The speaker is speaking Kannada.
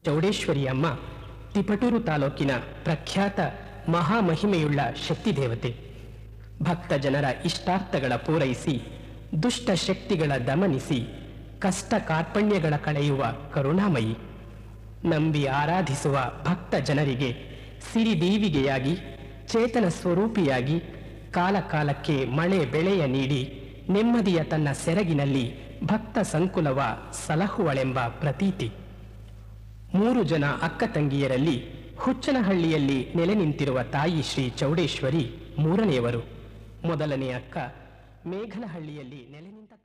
ಚೌಡೇಶ್ವರಿ ಅಮ್ಮ ತಿಪಟೂರು ತಾಲೂಕಿನ ಪ್ರಖ್ಯಾತ ಮಹಾಮಹಿಮೆಯುಳ್ಳ ಶಕ್ತಿ ದೇವತೆ ಭಕ್ತ ಜನರ ಇಷ್ಟಾರ್ಥಗಳ ಪೂರೈಸಿ ದುಷ್ಟ ಶಕ್ತಿಗಳ ದಮನಿಸಿ ಕಷ್ಟ ಕಾರ್ಪಣ್ಯಗಳ ಕಳೆಯುವ ಕರುಣಾಮಯಿ ನಂಬಿ ಆರಾಧಿಸುವ ಭಕ್ತ ಜನರಿಗೆ ಸಿರಿದೀವಿಗೆಯಾಗಿ ಚೇತನ ಸ್ವರೂಪಿಯಾಗಿ ಕಾಲ ಕಾಲಕ್ಕೆ ಮಳೆ ಬೆಳೆಯ ನೀಡಿ ನೆಮ್ಮದಿಯ ತನ್ನ ಸೆರಗಿನಲ್ಲಿ ಭಕ್ತ ಸಂಕುಲವ ಸಲಹುವಳೆಂಬ ಪ್ರತೀತಿ ಮೂರು ಜನ ಅಕ್ಕ ತಂಗಿಯರಲ್ಲಿ ಹುಚ್ಚನಹಳ್ಳಿಯಲ್ಲಿ ನೆಲೆ ನಿಂತಿರುವ ತಾಯಿ ಶ್ರೀ ಚೌಡೇಶ್ವರಿ ಮೂರನೆಯವರು ಮೊದಲನೇ ಅಕ್ಕ ಮೇಘನಹಳ್ಳಿಯಲ್ಲಿ ನೆಲೆ ನಿಂತ